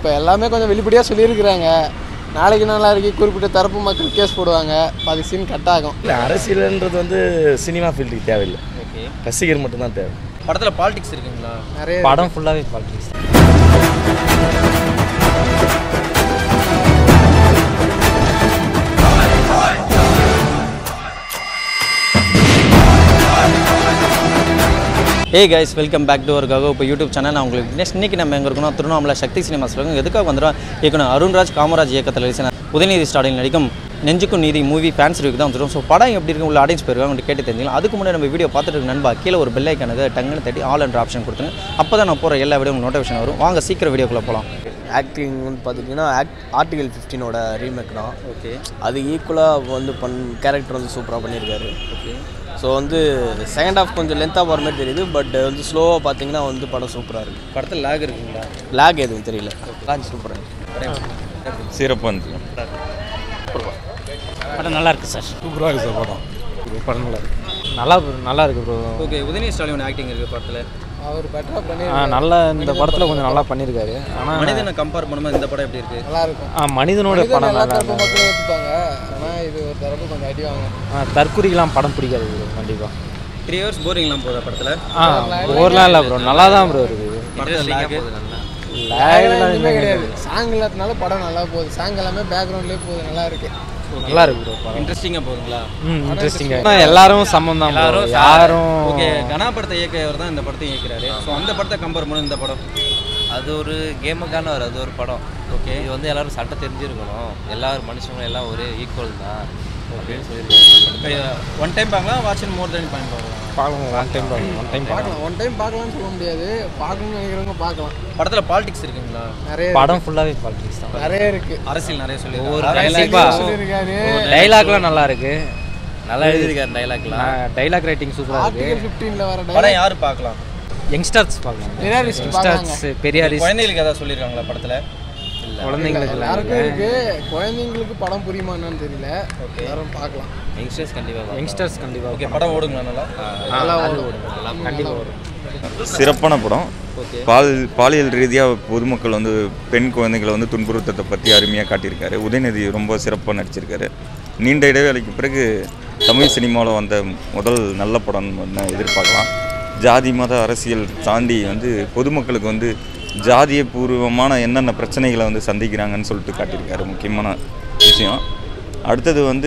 இப்போ எல்லாமே கொஞ்சம் வெளிப்படையாக சொல்லியிருக்கிறாங்க நாளைக்கு நல்லா இருக்கு குறிப்பிட்ட தரப்பு மக்கள் கேஸ் போடுவாங்க பாதி சீன் கட் ஆகும் இல்லை அரசியல்ன்றது வந்து சினிமா ஃபீல்டுக்கு தேவையில்லை ஓகே ரசிகர் மட்டும்தான் தேவை படத்தில் பாலிடிக்ஸ் இருக்குங்களா நிறைய படம் ஃபுல்லாகவே politics hey guys welcome back to அவருக்காக இப்போ யூடியூப் சேனல் நான் உங்களுக்கு நெக்ஸ்ட் இன்னைக்கு நம்ம எங்கே இருக்கணும் திருவண்ணாமலை சக்தி சினிமாஸ் இருக்கோம் எதுக்காக வந்துடும் இயக்குனர் அருண்ராஜ் காமராஜ் இயக்கத்தில் ரீசன் உதயநிதி ஸ்டாலின் நடிக்கும் நெஞ்சுக்கும் நீதி மூவி ஃபேன்ஸ் ரிவ்யூ தான் வந்துடும் ஸோ படம் எப்படி இருக்கு உள்ள ஆடியன்ஸ் போயிருக்காங்க அவங்க கேட்டு தெரிஞ்சுக்கலாம் அதுக்கு முன்னாடி நம்ம வீடியோ பார்த்துட்டு இருக்க நண்பா கீழே ஒரு பெல் ஐக்கானது டங்குன்னு தட்டி ஆல் என்ற ஆப்ஷன் கொடுத்துங்க அப்போ தான் நான் போகிற எல்லா வீடியோ உங்களுக்கு நோட்டிஃபிகேஷன் வரும் வாங்க சீக்கிரம் வீடியோக்குள்ளே போகலாம் ஆக்டிங் வந்து பார்த்துட்டிங்கன்னா ஆக்ட் ஆர்டிகல் ஃபிஃப்டீனோட ரீமேக் தான் ஓகே அது ஈக்குவலாக வந்து பண் கேரக்டர் வந்து சூப்பராக பண்ணியிருக்காரு ஓகே ஸோ வந்து செகண்ட் ஹாஃப் கொஞ்சம் லென்த்தாக போகிற மாதிரி தெரியுது பட் வந்து ஸ்லோவாக பார்த்தீங்கன்னா வந்து படம் சூப்பராக இருக்குது படத்தில் லேக் இருக்குங்களா லேக் எதுவும் தெரியல சூப்பராக சிறப்பாக இருந்துச்சு படம் நல்லா இருக்கு சார் சூப்பராக இருக்குது சார் படம் படம் நல்லா இருக்கு நல்லா நல்லா இருக்கு bro okay Udhayanidhi Stalin acting இருக்குது படத்தில் அவர் பெட்டராக பண்ணி ஆ நல்லா இந்த படத்தில் கொஞ்சம் நல்லா பண்ணியிருக்காரு ஆனால் மனிதனை கம்பேர் பண்ணும்போது இந்த படம் எப்படி இருக்குது நல்லா இருக்கும் ஆ மனிதனோட மனிதன் படம் எல்லா நல்லா தரப்பு மக்களும் ஏற்றுப்பாங்க ஆனால் இது ஒரு தரப்பு கொஞ்சம் அடி வாங்கும் ஆ தற்குறிக்கெலாம் படம் பிடிக்காது ப்ரோ கண்டிப்பாக த்ரீ ஹவர்ஸ் போரிங்லாம் போதா படத்தில் ஆ போர்லாம் இல்லை ப்ரோ நல்லா தான் ப்ரோ இருக்குது படத்தில் லேக் லேக்லாம் எதுவுமே கிடையாது சாங் இல்லாதனால படம் நல்லா போகுது சாங் எல்லாமே பேக்ரவுண்ட்லேயே போகுது நல்லா இருக்கு நல்லா இருக்கு ப்ரோ படம் இன்ட்ரெஸ்டிங்காக போகுதுங்களா ம் இன்ட்ரெஸ்டிங்காக எல்லாரும் சம்மந்தம் தான் bro. யாரும் ஓகே கனா படத்தை இயக்கியவர் தான் இந்த படத்தை இயக்கிறாரு ஸோ அந்த படத்தை கம்பேர் பண்ணி இந்த படம் அது ஒரு கேமுக்கான ஒரு அது ஒரு படம் ஓகே இது வந்து எல்லாரும் சட்டை தெரிஞ்சிருக்கணும் எல்லாரும் மனுஷங்களும் எல்லாம் ஒரே ஈக்குவல் தான் அப்படின்னு சொல்லியிருக்காங்க ஒன் டைம் பார்க்கலாம் வாட்சிங் மோர் தென் பாயிண்ட் பார்க்கலாம் பார்க்கலாம் ஒன் டைம் பார்க்கலாம் ஒன் டைம் பார்க்கலாம் பார்க்கலாம் ஒன் டைம் பார்க்கலாம்னு சொல்ல முடியாது பார்க்கணும்னு நினைக்கிறவங்க பார்க்கலாம் படத்தில் பாலிடிக்ஸ் இருக்குங்களா நிறைய படம் ஃபுல்லாகவே பாலிட்டிக்ஸ் தான் நிறைய இருக்கு அரசியல் நிறைய சொல்லி ஒவ்வொரு கண்டிப்பா கண்டிப்பாக சொல்லியிருக்காரு டைலாக்லாம் நல்லா இருக்கு நல்லா எழுதியிருக்காரு டைலாக்லாம் டைலாக் ரைட்டிங் சூப்பராக இருக்கு ஆர்டிகல் ஃபிஃப்டீனில் வர படம் யார் பார்க்கலாம் யங்ஸ்டர்ஸ் பார்க்கலாம் Terrorist பார்க்கலாங்க. யங்ஸ்டர்ஸ் பெரியாரிஸ் குழந்தைகளுக்கு ஏதாவது சொல்லியிருக்காங்களா படத்தில் குழந்தைங்களுக்கு எல்லாருக்கும் இருக்கு குழந்தைங்களுக்கு படம் புரியுமா என்னன்னு தெரியல எல்லாரும் பார்க்கலாம் யங்ஸ்டர்ஸ் கண்டிப்பாக யங்ஸ்டர்ஸ் கண்டிப்பாக ஓகே படம் ஓடுங்களா நல்லா நல்லா ஓடும் கண்டிப்பாக வரும் சிறப்பான படம் பால் பாலியல் ரீதியாக பொதுமக்கள் வந்து பெண் குழந்தைகளை வந்து துன்புறுத்தத்தை பற்றி அருமையாக காட்டியிருக்காரு உதயநிதி ரொம்ப சிறப்பாக நடிச்சிருக்காரு நீண்ட இடைவேளைக்கு பிறகு தமிழ் சினிமாவில் வந்த முதல் நல்ல படம் எதிர்பார்க்கலாம் ஜாதி மத அரசியல் தாண்டி வந்து பொதுமக்களுக்கு வந்து ஜாதிய பூர்வமான என்னென்ன பிரச்சனைகளை வந்து சந்திக்கிறாங்கன்னு சொல்லிட்டு காட்டியிருக்காரு முக்கியமான விஷயம் அடுத்தது வந்து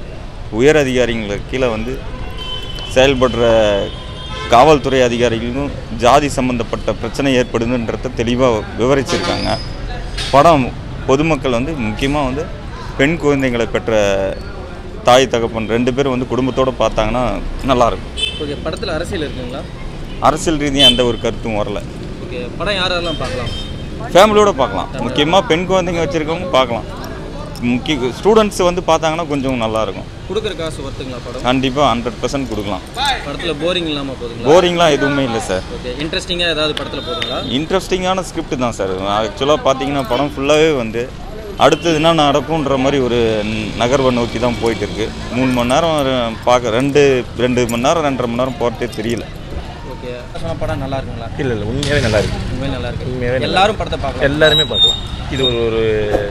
உயர் அதிகாரிங்களுக்கு கீழே வந்து செயல்படுற காவல்துறை அதிகாரிகளும் ஜாதி சம்பந்தப்பட்ட பிரச்சனை ஏற்படுதுன்றத தெளிவாக விவரிச்சிருக்காங்க படம் பொதுமக்கள் வந்து முக்கியமாக வந்து பெண் குழந்தைகளை பெற்ற தாய் தகப்பன் ரெண்டு பேரும் வந்து குடும்பத்தோடு பார்த்தாங்கன்னா நல்லாயிருக்கும் ஓகே படத்தில் அரசியல் இருக்குங்களா அரசியல் ரீதியாக எந்த ஒரு கருத்தும் வரல ஓகே படம் யாரெல்லாம் பார்க்கலாம் ஃபேமிலியோடு பார்க்கலாம் முக்கியமாக பெண் குழந்தைங்க வச்சுருக்கவங்க பார்க்கலாம் முக்கிய ஸ்டூடெண்ட்ஸ் வந்து பார்த்தாங்கன்னா கொஞ்சம் நல்லாயிருக்கும் கொடுக்குற காசு ஒருத்துங்களா படம் கண்டிப்பாக ஹண்ட்ரட் பர்சன்ட் கொடுக்கலாம் படத்தில் போரிங் இல்லாமல் போதுங்களா போரிங்லாம் எதுவுமே இல்லை சார் ஓகே இன்ட்ரெஸ்டிங்காக ஏதாவது படத்தில் போதுங்களா இன்ட்ரெஸ்டிங்கான ஸ்கிரிப்ட் தான் சார் ஆக்சுவலாக பார்த்தீங்கன்னா படம் ஃபுல்லாகவே வந்து அடுத்தது என்ன நடக்கும்ன்ற மாதிரி ஒரு நகர்வை நோக்கி தான் போயிட்டு இருக்கு மூணு மணி நேரம் பார்க்க ரெண்டு ரெண்டு மணி நேரம் ரெண்டரை மணி நேரம் போகிறதே தெரியல ஓகே சொன்ன படம் நல்லா இருக்குங்களா இல்லை இல்லை உண்மையாகவே நல்லா இருக்கு உண்மையிலே நல்லா இருக்கு உண்மையாகவே நல்லா எல்லாரும் படத்தை பார்க்கலாம் எல்லாருமே பார்க்கலாம் இது ஒரு ஒரு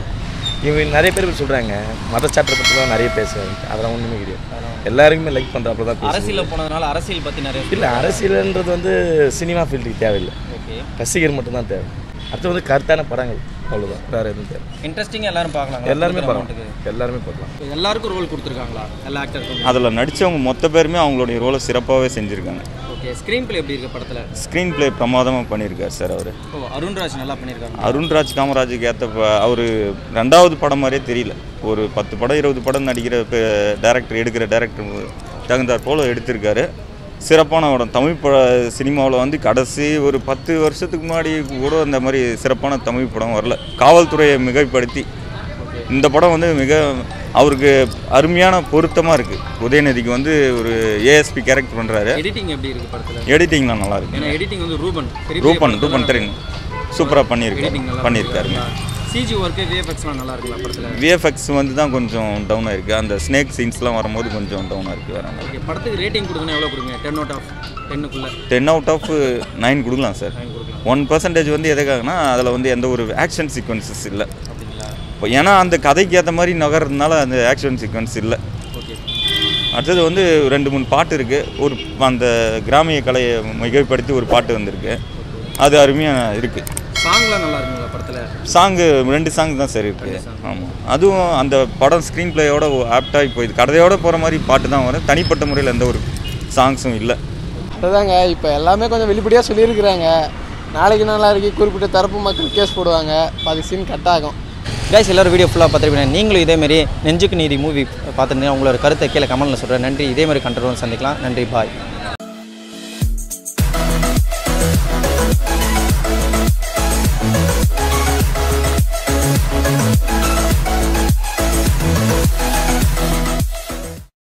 இவங்க நிறைய பேர் சொல்கிறாங்க மதச்சாட்டை பற்றி தான் நிறைய பேசுவாங்க அதெல்லாம் ஒன்றுமே கிடையாது எல்லாருக்குமே லைக் பண்ணுறாப்புல தான் பேசுவாங்க அரசியலில் போனதுனால அரசியல் பற்றி நிறைய இல்லை அரசியல்ன்றது வந்து சினிமா ஃபீல்டுக்கு தேவையில்லை ஓகே ரசிகர் மட்டும்தான் தேவை அடுத்து வந்து கருத்தான படங்கள் அவ்வளோதான் வேறு எதுவும் தேவை இன்ட்ரெஸ்டிங்காக எல்லாரும் பார்க்கலாம் எல்லாருமே பார்க்கலாம் எல்லாருமே பார்க்கலாம் எல்லாருக்கும் ரோல் கொடுத்துருக்காங்களா எல்லா ஆக்டருக்கும் அதில் நடித்தவங்க மொத்த பேருமே அவங்களுடைய ரோலை சிறப்பாகவே செஞ்சுருக்காங்க ஓகே ஸ்க்ரீன் பிளே எப்படி இருக்கு படத்தில் ஸ்க்ரீன் ப்ளே பிரமாதமாக பண்ணியிருக்கார் சார் அவர் ஓ அருண்ராஜ் நல்லா பண்ணியிருக்காங்க அருண்ராஜ் காமராஜுக்கு ஏற்ற அவர் ரெண்டாவது படம் மாதிரியே தெரியல ஒரு பத்து படம் இருபது படம் நடிக்கிற டேரக்டர் எடுக்கிற டேரக்டர் தகுந்தாற் போல் எடுத்திருக்காரு சிறப்பான படம் தமிழ் பட சினிமாவில் வந்து கடைசி ஒரு பத்து வருஷத்துக்கு முன்னாடி கூட அந்த மாதிரி சிறப்பான தமிழ் படம் வரல காவல்துறையை மிகைப்படுத்தி இந்த படம் வந்து மிக அவருக்கு அருமையான பொருத்தமாக இருக்குது உதயநிதிக்கு வந்து ஒரு ஏஎஸ்பி கேரக்டர் பண்ணுறாரு எடிட்டிங் எப்படி இருக்கு படத்தில் எடிட்டிங்லாம் நல்லா இருக்கு ஏன்னா எடிட்டிங் வந்து ரூபன் பெரிய ரூபன் ரூபன் தெரியும் சூப்பராக பண்ணியிருக்காரு எடிட்டிங் நல்லா பண்ணியிருக்காருங்க சிஜி ஒர்க்கு விஎஃப்எக்ஸ்லாம் நல்லா இருக்குங்களா படத்தில் விஎஃப்எக்ஸ் வந்து தான் கொஞ்சம் டவுன் ஆயிருக்கு அந்த ஸ்னேக் சீன்ஸ்லாம் வரும்போது கொஞ்சம் டவுன் ஆயிருக்கு வேற ஓகே படத்துக்கு ரேட்டிங் கொடுக்கணும் எவ்வளோ கொடுங்க டென் அவுட் ஆஃப் டென்னுக்குள்ளே டென் அவுட் ஆஃப் நைன் கொடுக்கலாம் சார் நைன் கொடுக்கலாம் ஒன் பர்சன்டேஜ் வந்து எதுக்காகனா அதில் வந்து எந்த ஒரு ஆக்ஷன் சீக்வன்சஸ் இல்லை இப்போ ஏன்னா அந்த கதைக்கு ஏற்ற மாதிரி நகர்றதுனால அந்த ஆக்ஷன் சீக்வன்ஸ் இல்லை அடுத்தது வந்து ரெண்டு மூணு பாட்டு இருக்குது ஒரு அந்த கிராமிய கலையை மிகைப்படுத்தி ஒரு பாட்டு வந்திருக்கு அது அருமையாக இருக்குது சாங்லாம் நல்லா இருக்குங்களா படத்தில் சாங்கு ரெண்டு சாங் தான் சரி இருக்குது ஆமாம் அதுவும் அந்த படம் ஸ்க்ரீன் பிளேயோட ஆப்டாகி போயிடுது கதையோட போகிற மாதிரி பாட்டு தான் வரும் தனிப்பட்ட முறையில் எந்த ஒரு சாங்ஸும் இல்லை அதுதாங்க இப்போ எல்லாமே கொஞ்சம் வெளிப்படையாக சொல்லியிருக்கிறாங்க நாளைக்கு நாளாக குறிப்பிட்ட தரப்பு மக்கள் கேஸ் போடுவாங்க பாதி சீன் கட் ஆகும் கைஸ் எல்லாரும் வீடியோ ஃபுல்லாக பார்த்துருப்பீங்க நீங்களும் இதேமாரி நெஞ்சுக்கு நீதி மூவி பார்த்துருந்தீங்க உங்களோட கருத்தை கீழே கமெண்ட்டில் சொல்கிறேன் நன்றி இதேமாதிரி கண்டரோம் சந்திக்கலாம் நன்றி பாய்